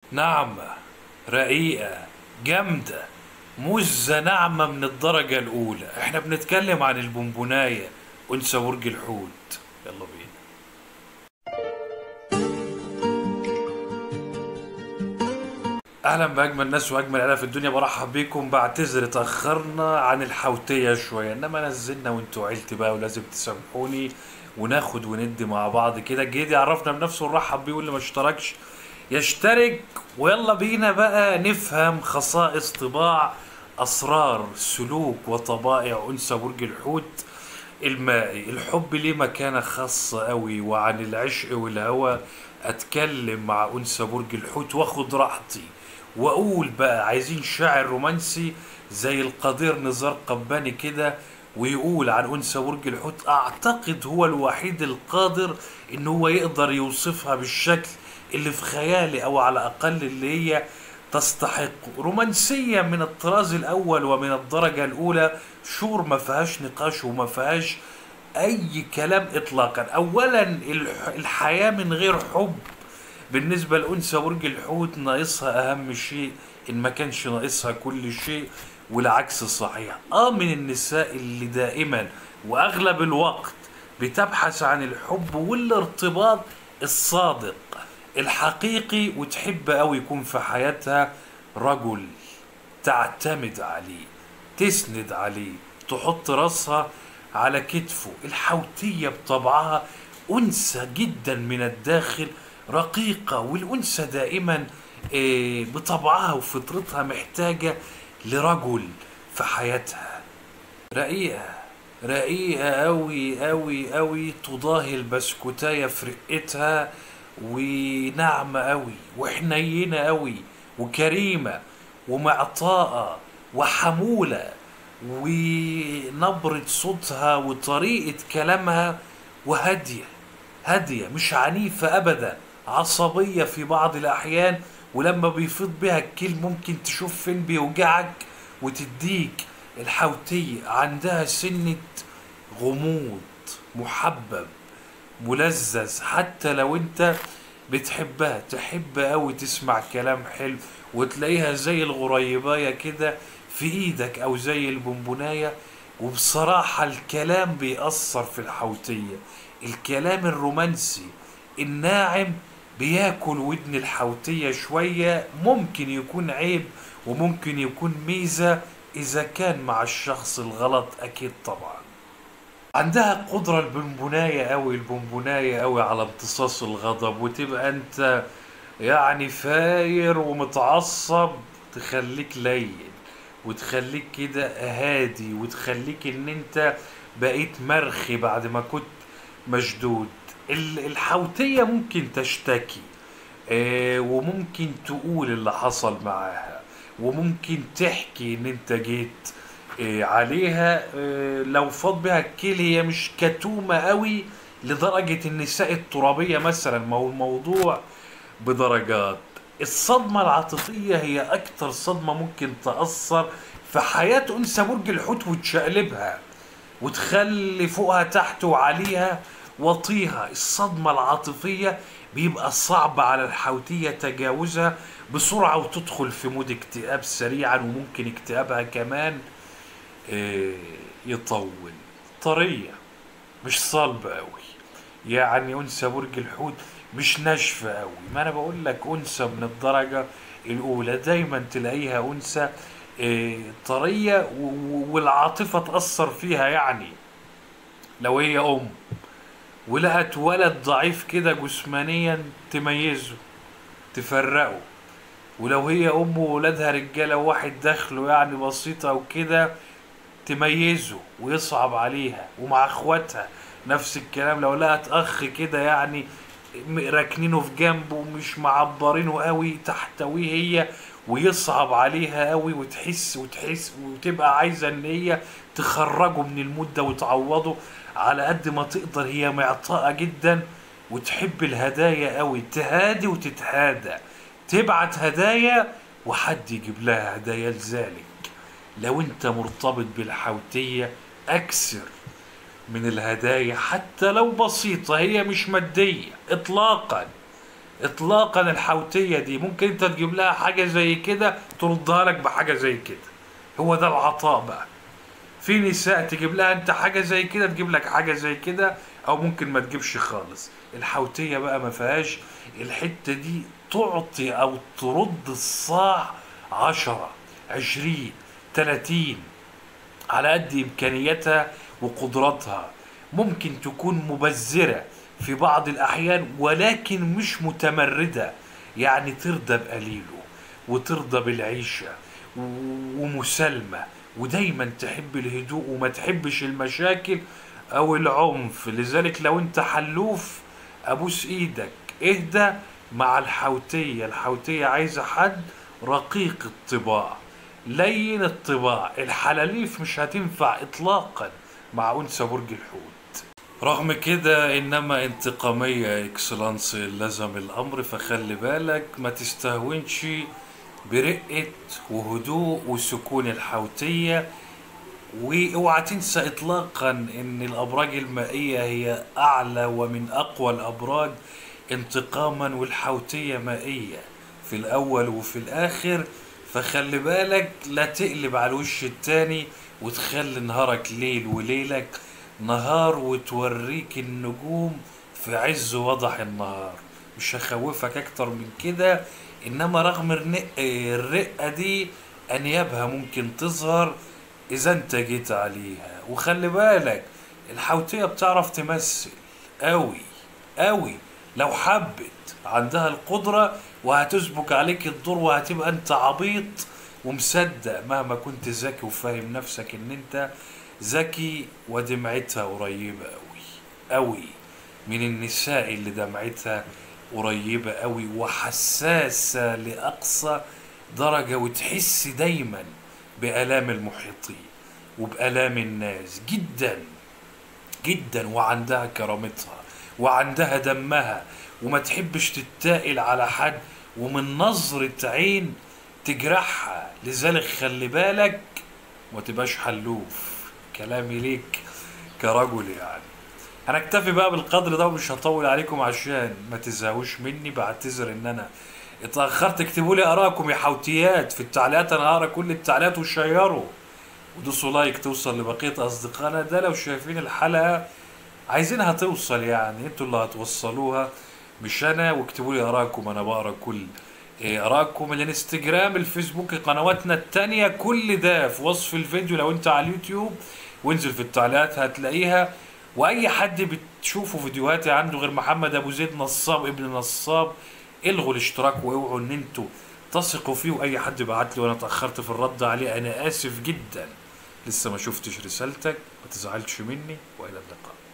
ناعمة رقيقة جامدة مزة ناعمة من الدرجة الأولى احنا بنتكلم عن البونبوناية أنثى برج الحوت يلا بينا اهلا باجمل ناس واجمل عيله في الدنيا برحب بيكم بعتذر اتاخرنا عن الحوتيه شويه انما نزلنا وانتوا عيلتي بقى ولازم تسامحوني وناخد وندي مع بعض كده الجديد يعرفنا بنفسه ونرحب بيه واللي ما اشتركش يشترك ويلا بينا بقى نفهم خصائص طباع اسرار سلوك وطبائع انثى برج الحوت المائي الحب ليه مكانة خاصة قوي وعن العشق والهوى اتكلم مع انثى برج الحوت واخد راحتي واقول بقى عايزين شاعر رومانسي زي القدير نزار قباني كده ويقول عن انثى برج الحوت اعتقد هو الوحيد القادر ان هو يقدر يوصفها بالشكل اللي في خيالي او على الاقل اللي هي تستحق رومانسية من الطراز الأول ومن الدرجة الأولى شور ما فيهاش نقاش وما فيهاش أي كلام إطلاقا أولا الح- الحياة من غير حب بالنسبة لأنثى برج الحوت ناقصها أهم شيء إن ما كانش ناقصها كل شيء والعكس صحيح آه من النساء اللي دائما وأغلب الوقت بتبحث عن الحب والارتباط الصادق الحقيقي وتحب أوي يكون في حياتها رجل تعتمد عليه تسند عليه تحط راسها على كتفه الحوتية بطبعها أنثى جدا من الداخل رقيقة والأنثى دائما آه، بطبعها وفطرتها محتاجة لرجل في حياتها رقيقة رقيقة أوي أوي أوي تضاهي البسكوتاية في رقتها وناعمة أوي وحنينة أوي وكريمة ومعطاءة وحمولة ونبرة صوتها وطريقة كلامها وهادية هادية مش عنيفة أبدا عصبية في بعض الأحيان ولما بيفيض بها الكل ممكن تشوف فين بيوجعك وتديك الحوتية عندها سنة غموض محبب ملذذ حتى لو انت بتحبها تحب قوي تسمع كلام حلو وتلاقيها زي الغريباية كده في ايدك او زي البونبوناية وبصراحة الكلام بيأثر في الحوتية الكلام الرومانسي الناعم بياكل ودن الحوتية شوية ممكن يكون عيب وممكن يكون ميزة إذا كان مع الشخص الغلط أكيد طبعا عندها قدرة البونبوناية أوي البونبوناية أوي على امتصاص الغضب وتبقى أنت يعني فاير ومتعصب تخليك لين وتخليك كده هادي وتخليك ان انت بقيت مرخي بعد ما كنت مشدود ال- الحوتية ممكن تشتكي آه، وممكن تقول اللي حصل معاها وممكن تحكي ان انت جيت آه، عليها آه، لو فاض بها الكيل هي مش كتومة قوي لدرجة النساء الترابية مثلا ما هو الموضوع بدرجات الصدمة العاطفية هي أكتر صدمة ممكن تأثر في حياة أنثى برج الحوت وتشقلبها وتخلي فوقها تحت وعليها وطيها الصدمة العاطفية بيبقى صعب على الحوتية تجاوزها بسرعة وتدخل في مود اكتئاب سريعا وممكن اكتئابها كمان آه، يطول طرية مش صلبة قوي يعني أنثى برج الحوت مش ناشفة قوي ما أنا بقول لك أنثى من الدرجة الأولى دايما تلاقيها أنثى آه، طرية و- و- والعاطفة تأثر فيها يعني لو هي أم ولقت ولد ضعيف كده جسمانيا تميزه تفرقه ولو هي ام وولادها رجاله وواحد دخله يعني بسيط او كده تميزه ويصعب عليها ومع اخواتها نفس الكلام لو لقت اخ كده يعني م- راكنينه في جنبه ومش معبرينه قوي تحتويه هي ويصعب عليها قوي وتحس وتحس وتبقى عايزه ان هي تخرجه من المود ده وتعوضه على قد ما تقدر هي معطاءة جدا وتحب الهدايا قوي تهادي وتتهادى تبعت هدايا وحد يجيب لها هدايا لذلك لو انت مرتبط بالحوتية اكثر من الهدايا حتى لو بسيطة هي مش مادية اطلاقا اطلاقا الحوتيه دي ممكن انت تجيب لها حاجه زي كده تردها لك بحاجه زي كده هو ده العطاء بقى في نساء تجيب لها انت حاجه زي كده تجيب لك حاجه زي كده او ممكن ما تجيبش خالص الحوتيه بقى ما فيهاش الحته دي تعطي او ترد الصاع عشرة عشرين تلاتين على قد امكانياتها وقدراتها ممكن تكون مبذره في بعض الاحيان ولكن مش متمرده يعني ترضى بقليله وترضى بالعيشه و- ومسالمه ودايما تحب الهدوء وما تحبش المشاكل او العنف لذلك لو انت حلوف ابوس ايدك اهدى مع الحوتيه الحوتيه عايزه حد رقيق الطباع لين الطباع الحلاليف مش هتنفع اطلاقا مع انثى برج الحوت رغم كده انما انتقامية اكسلانس لزم الامر فخلي بالك ما تستهونش برقة وهدوء وسكون الحوتية واوعى تنسى اطلاقا ان الابراج المائية هي اعلى ومن اقوى الابراج انتقاما والحوتية مائية في الاول وفي الاخر فخلي بالك لا تقلب على الوش التاني وتخلي نهارك ليل وليلك نهار وتوريك النجوم في عز وضح النهار مش هخوفك اكتر من كده انما رغم الرق- الرقة دي انيابها ممكن تظهر اذا انت جيت عليها وخلي بالك الحوتية بتعرف تمثل قوي قوي لو حبت عندها القدرة وهتسبك عليك الدور وهتبقى انت عبيط ومصدق مهما كنت ذكي وفاهم نفسك ان انت ذكي ودمعتها قريبة قوي قوي من النساء اللي دمعتها قريبة قوي وحساسة لأقصى درجة وتحس دايما بآلام المحيطين وبآلام الناس جدا جدا وعندها كرامتها وعندها دمها وما تحبش تتائل على حد ومن نظرة عين تجرحها لذلك خلي بالك ما تبقاش حلوف كلامي ليك كرجل يعني هنكتفي بقى بالقدر ده ومش هطول عليكم عشان ما تزهقوش مني بعتذر ان انا اتاخرت اكتبوا لي ارائكم يا حوتيات في التعليقات انا هقرا كل التعليقات وشيروا ودوسوا لايك توصل لبقيه اصدقائنا ده لو شايفين الحلقه عايزينها توصل يعني انتوا اللي هتوصلوها مش انا واكتبوا لي ارائكم انا بقرا كل إيه، ارائكم الانستجرام الفيسبوك قنواتنا التانية كل ده في وصف الفيديو لو انت على اليوتيوب وانزل في التعليقات هتلاقيها واي حد بتشوفوا فيديوهاتي عنده غير محمد ابو زيد نصاب ابن نصاب الغوا الاشتراك واوعوا ان انتوا تثقوا فيه واي حد بعت لي وانا اتاخرت في الرد عليه انا اسف جدا لسه ما شفتش رسالتك ما تزعلش مني والى اللقاء